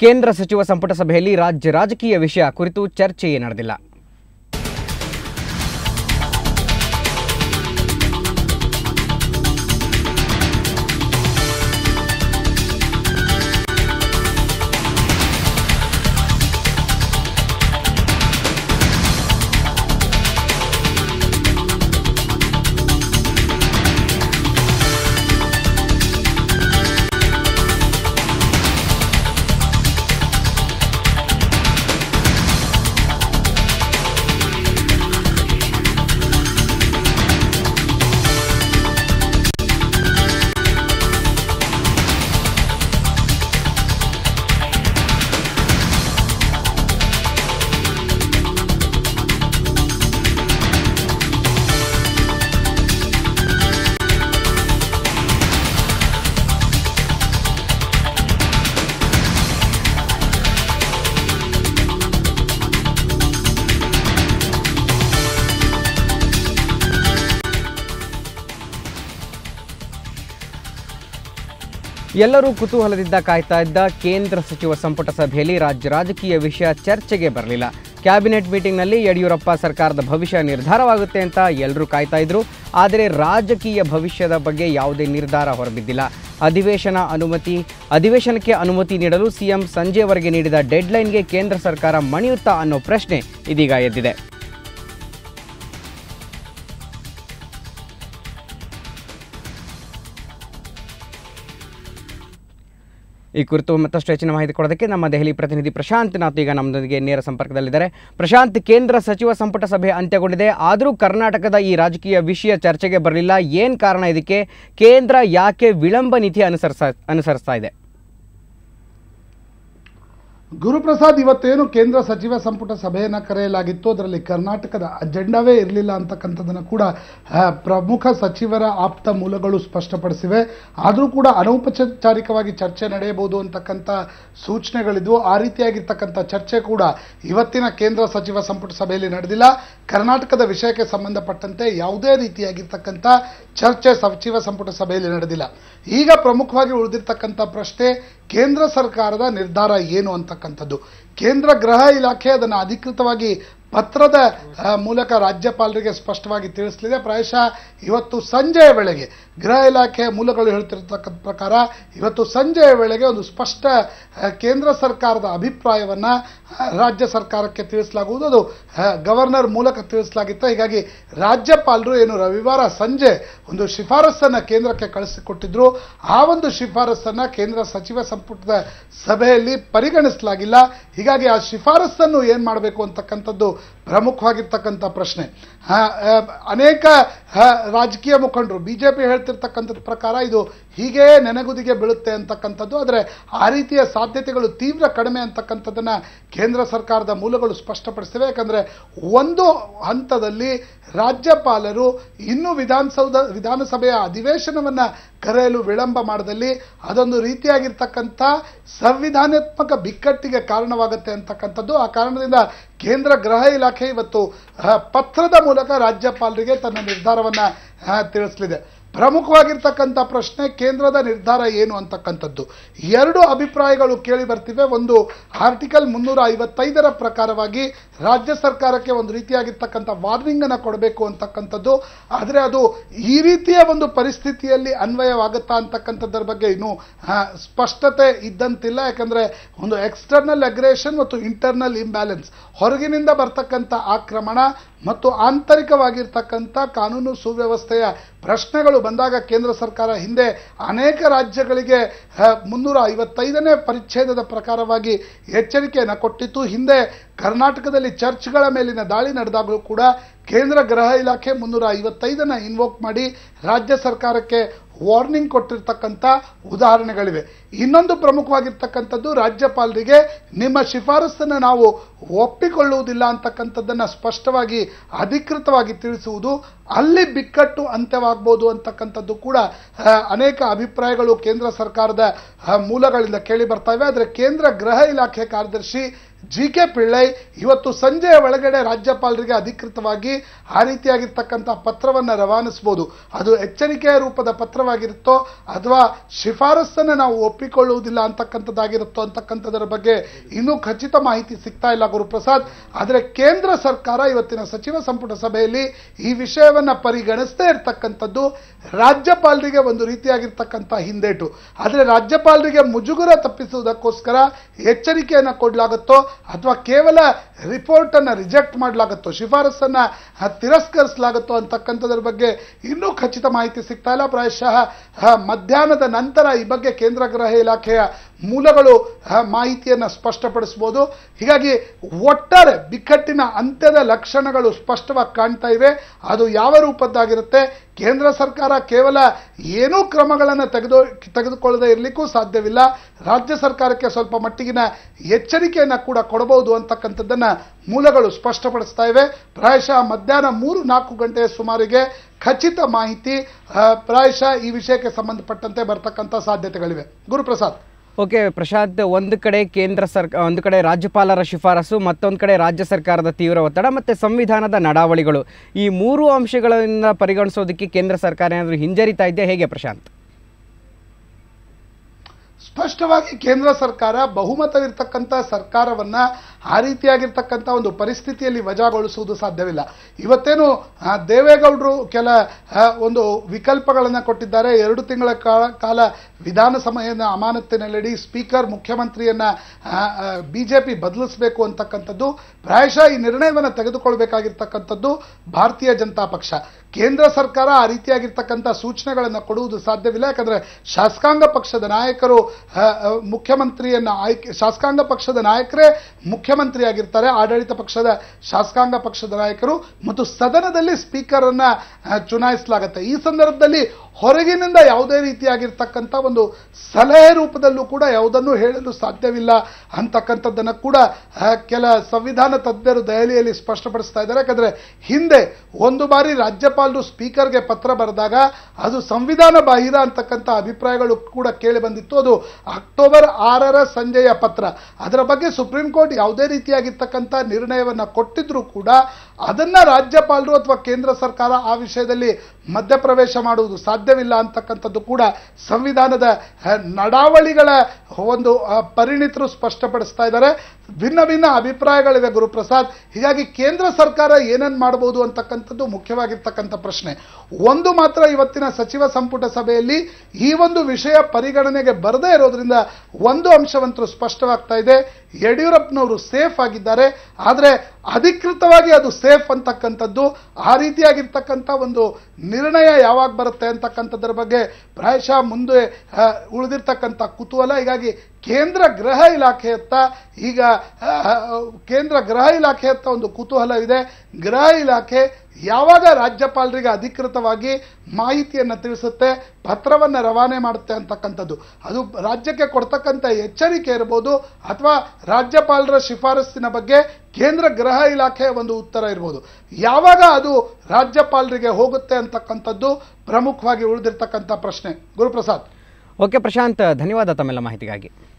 ಕೇಂದ್ರ ಸಚಿವ ಸಂಪುಟ ಸಭೆಯಲ್ಲಿ ರಾಜ್ಯ ರಾಜಕೀಯ ವಿಷಯ ಕುರಿತು ಚರ್ಚೆಯೇ ನಡೆದಿಲ್ಲ ಎಲ್ಲರೂ ಕುತೂಹಲದಿಂದ ಕಾಯ್ತಾ ಇದ್ದ ಕೇಂದ್ರ ಸಚಿವ ಸಂಪುಟ ಸಭೆಯಲ್ಲಿ ರಾಜ್ಯ ರಾಜಕೀಯ ವಿಷಯ ಚರ್ಚೆಗೆ ಬರಲಿಲ್ಲ ಕ್ಯಾಬಿನೆಟ್ ಮೀಟಿಂಗ್ನಲ್ಲಿ ಯಡಿಯೂರಪ್ಪ ಸರ್ಕಾರದ ಭವಿಷ್ಯ ನಿರ್ಧಾರವಾಗುತ್ತೆ ಅಂತ ಎಲ್ಲರೂ ಕಾಯ್ತಾ ಇದ್ರು ಆದರೆ ರಾಜಕೀಯ ಭವಿಷ್ಯದ ಬಗ್ಗೆ ಯಾವುದೇ ನಿರ್ಧಾರ ಹೊರಬಿದ್ದಿಲ್ಲ ಅಧಿವೇಶನ ಅನುಮತಿ ಅಧಿವೇಶನಕ್ಕೆ ಅನುಮತಿ ನೀಡಲು ಸಿಎಂ ಸಂಜೆವರೆಗೆ ನೀಡಿದ ಡೆಡ್ಲೈನ್ಗೆ ಕೇಂದ್ರ ಸರ್ಕಾರ ಮಣಿಯುತ್ತಾ ಅನ್ನೋ ಪ್ರಶ್ನೆ ಇದೀಗ ಎದ್ದಿದೆ ಈ ಕುರಿತು ಮತ್ತಷ್ಟು ಹೆಚ್ಚಿನ ಮಾಹಿತಿ ಕೊಡೋದಕ್ಕೆ ನಮ್ಮ ದೆಹಲಿ ಪ್ರತಿನಿಧಿ ಪ್ರಶಾಂತ್ ನಾಥ್ ಈಗ ನಮ್ಮದೊಂದಿಗೆ ನೇರ ಸಂಪರ್ಕದಲ್ಲಿದ್ದಾರೆ ಪ್ರಶಾಂತ್ ಕೇಂದ್ರ ಸಚಿವ ಸಂಪುಟ ಸಭೆ ಅಂತ್ಯಗೊಂಡಿದೆ ಆದರೂ ಕರ್ನಾಟಕದ ಈ ರಾಜಕೀಯ ವಿಷಯ ಚರ್ಚೆಗೆ ಬರಲಿಲ್ಲ ಏನು ಕಾರಣ ಇದಕ್ಕೆ ಕೇಂದ್ರ ಯಾಕೆ ವಿಳಂಬ ನೀತಿ ಅನುಸರಿಸ ಅನುಸರಿಸ್ತಾ ಇದೆ ಗುರುಪ್ರಸಾದ್ ಇವತ್ತೇನು ಕೇಂದ್ರ ಸಚಿವ ಸಂಪುಟ ಸಭೆಯನ್ನು ಕರೆಯಲಾಗಿತ್ತು ಅದರಲ್ಲಿ ಕರ್ನಾಟಕದ ಅಜೆಂಡಾವೇ ಇರಲಿಲ್ಲ ಅಂತಕ್ಕಂಥದ್ದನ್ನು ಕೂಡ ಆ, ಪ್ರಮುಖ ಸಚಿವರ ಆಪ್ತ ಮೂಲಗಳು ಸ್ಪಷ್ಟಪಡಿಸಿವೆ ಆದರೂ ಕೂಡ ಅನೌಪಚಾರಿಕವಾಗಿ ಚರ್ಚೆ ನಡೆಯಬಹುದು ಅಂತಕ್ಕಂಥ ಸೂಚನೆಗಳಿದ್ವು ಆ ರೀತಿಯಾಗಿರ್ತಕ್ಕಂಥ ಚರ್ಚೆ ಕೂಡ ಇವತ್ತಿನ ಕೇಂದ್ರ ಸಚಿವ ಸಂಪುಟ ಸಭೆಯಲ್ಲಿ ನಡೆದಿಲ್ಲ ಕರ್ನಾಟಕದ ವಿಷಯಕ್ಕೆ ಸಂಬಂಧಪಟ್ಟಂತೆ ಯಾವುದೇ ರೀತಿಯಾಗಿರ್ತಕ್ಕಂಥ ಚರ್ಚೆ ಸಚಿವ ಸಂಪುಟ ಸಭೆಯಲ್ಲಿ ನಡೆದಿಲ್ಲ ಈಗ ಪ್ರಮುಖವಾಗಿ ಉಳಿದಿರ್ತಕ್ಕಂಥ ಪ್ರಶ್ನೆ ಕೇಂದ್ರ ಸರ್ಕಾರದ ನಿರ್ಧಾರ ಏನು ಅಂತಕ್ಕಂಥದ್ದು ಕೇಂದ್ರ ಗೃಹ ಇಲಾಖೆ ಅದನ್ನು ಅಧಿಕೃತವಾಗಿ ಪತ್ರದ ಆ, ಮೂಲಕ ರಾಜ್ಯಪಾಲರಿಗೆ ಸ್ಪಷ್ಟವಾಗಿ ತಿಳಿಸಲಿದೆ ಪ್ರಾಯಶಃ ಇವತ್ತು ಸಂಜೆಯ ವೇಳೆಗೆ ಗೃಹ ಇಲಾಖೆಯ ಮೂಲಗಳು ಹೇಳ್ತಿರ್ತಕ್ಕಂಥ ಪ್ರಕಾರ ಇವತ್ತು ಸಂಜೆಯ ವೇಳೆಗೆ ಒಂದು ಸ್ಪಷ್ಟ ಆ, ಕೇಂದ್ರ ಸರ್ಕಾರದ ಅಭಿಪ್ರಾಯವನ್ನು ರಾಜ್ಯ ಸರ್ಕಾರಕ್ಕೆ ತಿಳಿಸಲಾಗುವುದು ಅದು ಆ, ಗವರ್ನರ್ ಮೂಲಕ ತಿಳಿಸಲಾಗಿತ್ತು ಹೀಗಾಗಿ ರಾಜ್ಯಪಾಲರು ಏನು ರವಿವಾರ ಸಂಜೆ ಒಂದು ಶಿಫಾರಸನ್ನು ಕೇಂದ್ರಕ್ಕೆ ಕಳಿಸಿಕೊಟ್ಟಿದ್ರು ಆ ಒಂದು ಶಿಫಾರಸನ್ನು ಕೇಂದ್ರ ಸಚಿವ ಸಂಪುಟದ ಸಭೆಯಲ್ಲಿ ಪರಿಗಣಿಸಲಾಗಿಲ್ಲ ಹೀಗಾಗಿ ಆ ಶಿಫಾರಸನ್ನು ಏನು ಮಾಡಬೇಕು ಅಂತಕ್ಕಂಥದ್ದು ಪ್ರಮುಖವಾಗಿರ್ತಕ್ಕಂಥ ಪ್ರಶ್ನೆ ಆ, ಆ, ಅನೇಕ ಆ, ರಾಜಕೀಯ ಮುಖಂಡರು ಬಿ ಜೆ ಪಿ ಹೇಳ್ತಿರ್ತಕ್ಕಂಥದ್ದು ಪ್ರಕಾರ ಇದು ಹೀಗೇ ನೆನೆಗುದಿಗೆ ಬೀಳುತ್ತೆ ಅಂತಕ್ಕಂಥದ್ದು ಆದರೆ ಆ ರೀತಿಯ ಸಾಧ್ಯತೆಗಳು ತೀವ್ರ ಕಡಿಮೆ ಅಂತಕ್ಕಂಥದ್ದನ್ನು ಕೇಂದ್ರ ಸರ್ಕಾರದ ಮೂಲಗಳು ಸ್ಪಷ್ಟಪಡಿಸಿವೆ ಯಾಕಂದರೆ ಒಂದು ಹಂತದಲ್ಲಿ ರಾಜ್ಯಪಾಲರು ಇನ್ನೂ ವಿಧಾನಸೌಧ ವಿಧಾನಸಭೆಯ ಅಧಿವೇಶನವನ್ನು ಕರೆಯಲು ವಿಳಂಬ ಮಾಡದಲ್ಲಿ ಅದೊಂದು ರೀತಿಯಾಗಿರ್ತಕ್ಕಂಥ ಸಂವಿಧಾನಾತ್ಮಕ ಬಿಕ್ಕಟ್ಟಿಗೆ ಕಾರಣವಾಗುತ್ತೆ ಅಂತಕ್ಕಂಥದ್ದು ಆ ಕಾರಣದಿಂದ ಕೇಂದ್ರ ಗೃಹ ಇಲಾಖೆ ಇವತ್ತು ಆ, ಪತ್ರದ ಮೂಲಕ ರಾಜ್ಯಪಾಲರಿಗೆ ತನ್ನ ನಿರ್ಧಾರವನ್ನು ತಿಳಿಸಲಿದೆ ಪ್ರಮುಖವಾಗಿರ್ತಕ್ಕಂಥ ಪ್ರಶ್ನೆ ಕೇಂದ್ರದ ನಿರ್ಧಾರ ಏನು ಅಂತಕ್ಕಂಥದ್ದು ಎರಡು ಅಭಿಪ್ರಾಯಗಳು ಕೇಳಿ ಬರ್ತಿವೆ ಒಂದು ಆರ್ಟಿಕಲ್ ಮುನ್ನೂರ ಐವತ್ತೈದರ ಪ್ರಕಾರವಾಗಿ ರಾಜ್ಯ ಸರ್ಕಾರಕ್ಕೆ ಒಂದು ರೀತಿಯಾಗಿರ್ತಕ್ಕಂಥ ವಾರ್ನಿಂಗ್ ಅನ್ನು ಕೊಡಬೇಕು ಅಂತಕ್ಕಂಥದ್ದು ಆದರೆ ಅದು ಈ ರೀತಿಯ ಒಂದು ಪರಿಸ್ಥಿತಿಯಲ್ಲಿ ಅನ್ವಯವಾಗುತ್ತಾ ಅಂತಕ್ಕಂಥದ್ದರ ಬಗ್ಗೆ ಇನ್ನೂ ಆ, ಸ್ಪಷ್ಟತೆ ಇದ್ದಂತಿಲ್ಲ ಯಾಕಂದ್ರೆ ಒಂದು ಎಕ್ಸ್ಟರ್ನಲ್ ಅಗ್ರೇಷನ್ ಮತ್ತು ಇಂಟರ್ನಲ್ ಇಂಬ್ಯಾಲೆನ್ಸ್ ಹೊರಗಿನಿಂದ ಬರ್ತಕ್ಕಂಥ ಆಕ್ರಮಣ ಮತ್ತು ಆಂತರಿಕವಾಗಿರ್ತಕ್ಕಂಥ ಕಾನೂನು ಸುವ್ಯವಸ್ಥೆಯ ಪ್ರಶ್ನೆಗಳು ಬಂದಾಗ ಕೇಂದ್ರ ಸರ್ಕಾರ ಹಿಂದೆ ಅನೇಕ ರಾಜ್ಯಗಳಿಗೆ ಆ, ಮುನ್ನೂರ ಐವತ್ತೈದನೇ ಪರಿಚ್ಛೇದದ ಪ್ರಕಾರವಾಗಿ ಎಚ್ಚರಿಕೆಯನ್ನು ಕೊಟ್ಟಿತ್ತು ಹಿಂದೆ ಕರ್ನಾಟಕದಲ್ಲಿ ಚರ್ಚ್ಗಳ ಮೇಲಿನ ದಾಳಿ ನಡೆದಾಗಲೂ ಕೂಡ ಕೇಂದ್ರ ಗೃಹ ಇಲಾಖೆ ಮುನ್ನೂರ ಐವತ್ತೈದನ್ನು ಇನ್ವೋಕ್ ಮಾಡಿ ರಾಜ್ಯ ಸರ್ಕಾರಕ್ಕೆ ವಾರ್ನಿಂಗ್ ಕೊಟ್ಟಿರ್ತಕ್ಕಂಥ ಉದಾಹರಣೆಗಳಿವೆ ಇನ್ನೊಂದು ಪ್ರಮುಖವಾಗಿರ್ತಕ್ಕಂಥದ್ದು ರಾಜ್ಯಪಾಲರಿಗೆ ನಿಮ್ಮ ಶಿಫಾರಸನ್ನು ನಾವು ಒಪ್ಪಿಕೊಳ್ಳುವುದಿಲ್ಲ ಅಂತಕ್ಕಂಥದ್ದನ್ನು ಸ್ಪಷ್ಟವಾಗಿ ಅಧಿಕೃತವಾಗಿ ತಿಳಿಸುವುದು ಅಲ್ಲಿ ಬಿಕ್ಕಟ್ಟು ಅಂತ್ಯವಾಗ್ಬೋದು ಅಂತಕ್ಕಂಥದ್ದು ಕೂಡ ಆ, ಅನೇಕ ಅಭಿಪ್ರಾಯಗಳು ಕೇಂದ್ರ ಸರ್ಕಾರದ ಆ, ಮೂಲಗಳಿಂದ ಕೇಳಿ ಬರ್ತಾ ಇವೆ ಆದರೆ ಕೇಂದ್ರ ಗೃಹ ಇಲಾಖೆ ಕಾರ್ಯದರ್ಶಿ ಜಿ ಕೆ ಪಿಳ್ಳೈ ಇವತ್ತು ಸಂಜೆಯ ಒಳಗಡೆ ರಾಜ್ಯಪಾಲರಿಗೆ ಅಧಿಕೃತವಾಗಿ ಆ ರೀತಿಯಾಗಿರ್ತಕ್ಕಂಥ ಪತ್ರವನ್ನು ರವಾನಿಸಬಹುದು ಅದು ಎಚ್ಚರಿಕೆಯ ರೂಪದ ಪತ್ರವಾಗಿರುತ್ತೋ ಅಥವಾ ಶಿಫಾರಸ್ಸನ್ನು ನಾವು ಒಪ್ಪಿಕೊಳ್ಳುವುದಿಲ್ಲ ಅಂತಕ್ಕಂಥದ್ದಾಗಿರುತ್ತೋ ಅಂತಕ್ಕಂಥದ್ರ ಬಗ್ಗೆ ಇನ್ನೂ ಖಚಿತ ಮಾಹಿತಿ ಸಿಗ್ತಾ ಇಲ್ಲ ಗುರುಪ್ರಸಾದ್ ಆದರೆ ಕೇಂದ್ರ ಸರ್ಕಾರ ಇವತ್ತಿನ ಸಚಿವ ಸಂಪುಟ ಸಭೆಯಲ್ಲಿ ಈ ವಿಷಯವನ್ನ ಪರಿಗಣಿಸದೇ ಇರತಕ್ಕಂಥದ್ದು ರಾಜ್ಯಪಾಲರಿಗೆ ಒಂದು ರೀತಿಯಾಗಿರ್ತಕ್ಕಂಥ ಹಿಂದೇಟು ಆದರೆ ರಾಜ್ಯಪಾಲರಿಗೆ ಮುಜುಗರ ತಪ್ಪಿಸುವುದಕ್ಕೋಸ್ಕರ ಎಚ್ಚರಿಕೆಯನ್ನು ಕೊಡಲಾಗುತ್ತೋ ಅಥವಾ ಕೇವಲ ರಿಪೋರ್ಟ್ ಅನ್ನ ರಿಜೆಕ್ಟ್ ಮಾಡಲಾಗುತ್ತೋ ಶಿಫಾರಸನ್ನ ಆ, ತಿರಸ್ಕರಿಸಲಾಗುತ್ತೋ ಅಂತಕ್ಕಂಥದ್ರ ಬಗ್ಗೆ ಇನ್ನೂ ಖಚಿತ ಮಾಹಿತಿ ಸಿಗ್ತಾ ಇಲ್ಲ ಪ್ರಾಯಶಃ ಆ, ಮಧ್ಯಾಹ್ನದ ನಂತರ ಈ ಬಗ್ಗೆ ಕೇಂದ್ರ ಗೃಹ ಇಲಾಖೆಯ ಮೂಲಗಳು ಆ, ಮಾಹಿತಿಯನ್ನು ಸ್ಪಷ್ಟಪಡಿಸಬಹುದು ಹೀಗಾಗಿ ಒಟ್ಟಾರೆ ಬಿಕ್ಕಟ್ಟಿನ ಅಂತ್ಯದ ಲಕ್ಷಣಗಳು ಸ್ಪಷ್ಟವಾಗಿ ಕಾಣ್ತಾ ಇವೆ ಅದು ಯಾವ ರೂಪದ್ದಾಗಿರುತ್ತೆ ಕೇಂದ್ರ ಸರ್ಕಾರ ಕೇವಲ ಏನೂ ಕ್ರಮಗಳನ್ನು ತೆಗೆದು ತೆಗೆದುಕೊಳ್ಳದೆ ಇರಲಿಕ್ಕೂ ಸಾಧ್ಯವಿಲ್ಲ ರಾಜ್ಯ ಸರ್ಕಾರಕ್ಕೆ ಸ್ವಲ್ಪ ಮಟ್ಟಿಗಿನ ಎಚ್ಚರಿಕೆಯನ್ನು ಕೂಡ ಕೊಡಬಹುದು ಅಂತಕ್ಕಂಥದ್ದನ್ನು ಮೂಲಗಳು ಸ್ಪಷ್ಟಪಡಿಸ್ತಾ ಇವೆ ಪ್ರಾಯಶಃ ಮಧ್ಯಾಹ್ನ ಮೂರು ನಾಲ್ಕು ಗಂಟೆಯ ಸುಮಾರಿಗೆ ಖಚಿತ ಮಾಹಿತಿ ಆ, ಪ್ರಾಯಶಃ ಈ ವಿಷಯಕ್ಕೆ ಸಂಬಂಧಪಟ್ಟಂತೆ ಬರ್ತಕ್ಕಂಥ ಸಾಧ್ಯತೆಗಳಿವೆ ಗುರುಪ್ರಸಾದ್ ಓಕೆ ಪ್ರಶಾಂತ್ ಒಂದು ಕಡೆ ಕೇಂದ್ರ ಸರ್ಕಾರ ಒಂದು ಕಡೆ ರಾಜ್ಯಪಾಲರ ಶಿಫಾರಸು ಮತ್ತೊಂದು ಕಡೆ ರಾಜ್ಯ ಸರ್ಕಾರದ ತೀವ್ರ ಒತ್ತಡ ಮತ್ತು ಸಂವಿಧಾನದ ನಡಾವಳಿಗಳು ಈ ಮೂರು ಅಂಶಗಳಿಂದ ಪರಿಗಣಿಸೋದಕ್ಕೆ ಕೇಂದ್ರ ಸರ್ಕಾರ ಏನಾದರೂ ಹಿಂಜರಿತಾ ಇದೆಯಾ ಹೇಗೆ ಪ್ರಶಾಂತ್ ಸ್ಪಷ್ಟವಾಗಿ ಕೇಂದ್ರ ಸರ್ಕಾರ ಬಹುಮತವಿರ್ತಕ್ಕಂಥ ಸರ್ಕಾರವನ್ನ ಆ ರೀತಿಯಾಗಿರ್ತಕ್ಕಂಥ ಒಂದು ಪರಿಸ್ಥಿತಿಯಲ್ಲಿ ವಜಾಗೊಳಿಸುವುದು ಸಾಧ್ಯವಿಲ್ಲ ಇವತ್ತೇನು ಆ, ದೇವೇಗೌಡರು ಕೆಲ ಆ, ಒಂದು ವಿಕಲ್ಪಗಳನ್ನು ಕೊಟ್ಟಿದ್ದಾರೆ ಎರಡು ತಿಂಗಳ ಕಾಲ ಕಾಲ ವಿಧಾನಸಭೆಯನ್ನು ಅಮಾನತಿನಲ್ಲಿಡಿ ಸ್ಪೀಕರ್ ಮುಖ್ಯಮಂತ್ರಿಯನ್ನ ಬಿಜೆಪಿ ಬದಲಿಸಬೇಕು ಅಂತಕ್ಕಂಥದ್ದು ಪ್ರಾಯಶಃ ಈ ನಿರ್ಣಯವನ್ನು ತೆಗೆದುಕೊಳ್ಬೇಕಾಗಿರ್ತಕ್ಕಂಥದ್ದು ಭಾರತೀಯ ಜನತಾ ಪಕ್ಷ ಕೇಂದ್ರ ಸರ್ಕಾರ ಆ ರೀತಿಯಾಗಿರ್ತಕ್ಕಂಥ ಸೂಚನೆಗಳನ್ನು ಕೊಡುವುದು ಸಾಧ್ಯವಿಲ್ಲ ಯಾಕಂದ್ರೆ ಶಾಸಕಾಂಗ ಪಕ್ಷದ ನಾಯಕರು ಆ, ಆ, ಮುಖ್ಯಮಂತ್ರಿಯನ್ನ ಆಯ್ಕೆ ಶಾಸಕಾಂಗ ಪಕ್ಷದ ನಾಯಕರೇ ಮುಖ್ಯಮಂತ್ರಿ ಆಗಿರ್ತಾರೆ ಆಡಳಿತ ಪಕ್ಷದ ಶಾಸಕಾಂಗ ಪಕ್ಷದ ನಾಯಕರು ಮತ್ತು ಸದನದಲ್ಲಿ ಸ್ಪೀಕರ್ ಅನ್ನ ಆ, ಚುನಾಯಿಸಲಾಗುತ್ತೆ ಈ ಸಂದರ್ಭದಲ್ಲಿ ಹೊರಗಿನಿಂದ ಯಾವುದೇ ರೀತಿಯಾಗಿರ್ತಕ್ಕಂಥ ಒಂದು ಸಲಹೆ ರೂಪದಲ್ಲೂ ಕೂಡ ಯಾವುದನ್ನು ಹೇಳಲು ಸಾಧ್ಯವಿಲ್ಲ ಅಂತಕ್ಕಂಥದ್ದನ್ನು ಕೂಡ ಆ, ಕೆಲ ಸಂವಿಧಾನ ತಜ್ಞರು ದೆಹಲಿಯಲ್ಲಿ ಸ್ಪಷ್ಟಪಡಿಸ್ತಾ ಇದ್ದಾರೆ ಯಾಕಂದ್ರೆ ಹಿಂದೆ ಒಂದು ಬಾರಿ ರಾಜ್ಯಪಾಲರು ಸ್ಪೀಕರ್ಗೆ ಪತ್ರ ಬರೆದಾಗ ಅದು ಸಂವಿಧಾನ ಬಾಹಿರ ಅಂತಕ್ಕಂಥ ಅಭಿಪ್ರಾಯಗಳು ಕೂಡ ಕೇಳಿ ಬಂದಿತ್ತು ಅದು ಅಕ್ಟೋಬರ್ ಆರರ ಸಂಜೆಯ ಪತ್ರ ಅದರ ಬಗ್ಗೆ ಸುಪ್ರೀಂ ಕೋರ್ಟ್ ಯಾವುದೇ ರೀತಿಯಾಗಿರ್ತಕ್ಕಂಥ ನಿರ್ಣಯವನ್ನ ಕೊಟ್ಟಿದ್ರೂ ಕೂಡ ಅದನ್ನ ರಾಜ್ಯಪಾಲರು ಅಥವಾ ಕೇಂದ್ರ ಸರ್ಕಾರ ಆ ವಿಷಯದಲ್ಲಿ ಮಧ್ಯಪ್ರವೇಶ ಮಾಡುವುದು ಸಾಧ್ಯವಿಲ್ಲ ಅಂತಕ್ಕಂಥದ್ದು ಕೂಡ ಸಂವಿಧಾನದ ಆ, ನಡಾವಳಿಗಳ ಒಂದು ಆ, ಪರಿಣಿತರು ಸ್ಪಷ್ಟಪಡಿಸ್ತಾ ಇದ್ದಾರೆ ಭಿನ್ನ ಭಿನ್ನ ಅಭಿಪ್ರಾಯಗಳಿವೆ ಗುರುಪ್ರಸಾದ್ ಹೀಗಾಗಿ ಕೇಂದ್ರ ಸರ್ಕಾರ ಏನನ್ನು ಮಾಡಬಹುದು ಅಂತಕ್ಕಂಥದ್ದು ಮುಖ್ಯವಾಗಿರ್ತಕ್ಕಂಥ ಪ್ರಶ್ನೆ ಒಂದು ಮಾತ್ರ ಇವತ್ತಿನ ಸಚಿವ ಸಂಪುಟ ಸಭೆಯಲ್ಲಿ ಈ ಒಂದು ವಿಷಯ ಪರಿಗಣನೆಗೆ ಬರದೇ ಇರೋದ್ರಿಂದ ಒಂದು ಅಂಶವಂತೂ ಸ್ಪಷ್ಟವಾಗ್ತಾ ಇದೆ ಯಡಿಯೂರಪ್ಪನವರು ಸೇಫ್ ಆಗಿದ್ದಾರೆ ಆದರೆ ಅಧಿಕೃತವಾಗಿ ಅದು ಸೇಫ್ ಅಂತಕ್ಕಂಥದ್ದು ಆ ರೀತಿಯಾಗಿರ್ತಕ್ಕಂಥ ಒಂದು ನಿರ್ಣಯ ಯಾವಾಗ ಬರುತ್ತೆ ಅಂತಕ್ಕಂಥದ್ರ ಬಗ್ಗೆ ಪ್ರಾಯಶಃ ಮುಂದೆ ಆ, ಉಳಿದಿರ್ತಕ್ಕಂಥ ಕುತೂಹಲ ಹೀಗಾಗಿ ಕೇಂದ್ರ ಗೃಹ ಇಲಾಖೆಯತ್ತ ಈಗ ಆ, ಕೇಂದ್ರ ಗೃಹ ಇಲಾಖೆಯತ್ತ ಒಂದು ಕುತೂಹಲ ಇದೆ ಗೃಹ ಇಲಾಖೆ ಯಾವಾಗ ರಾಜ್ಯಪಾಲರಿಗೆ ಅಧಿಕೃತವಾಗಿ ಮಾಹಿತಿಯನ್ನು ತಿಳಿಸುತ್ತೆ ಪತ್ರವನ್ನು ರವಾನೆ ಮಾಡುತ್ತೆ ಅಂತಕ್ಕಂಥದ್ದು ಅದು ರಾಜ್ಯಕ್ಕೆ ಕೊಡ್ತಕ್ಕಂಥ ಎಚ್ಚರಿಕೆ ಇರ್ಬೋದು ಅಥವಾ ರಾಜ್ಯಪಾಲರ ಶಿಫಾರಸ್ಸಿನ ಬಗ್ಗೆ ಕೇಂದ್ರ ಗೃಹ ಇಲಾಖೆಯ ಒಂದು ಉತ್ತರ ಇರ್ಬೋದು ಯಾವಾಗ ಅದು ರಾಜ್ಯಪಾಲರಿಗೆ ಹೋಗುತ್ತೆ ಅಂತಕ್ಕಂಥದ್ದು ಪ್ರಮುಖವಾಗಿ ಉಳಿದಿರ್ತಕ್ಕಂಥ ಪ್ರಶ್ನೆ ಗುರುಪ್ರಸಾದ್ ಓಕೆ ಪ್ರಶಾಂತ್ ಧನ್ಯವಾದ ತಮ್ಮೆಲ್ಲ ಮಾಹಿತಿಗಾಗಿ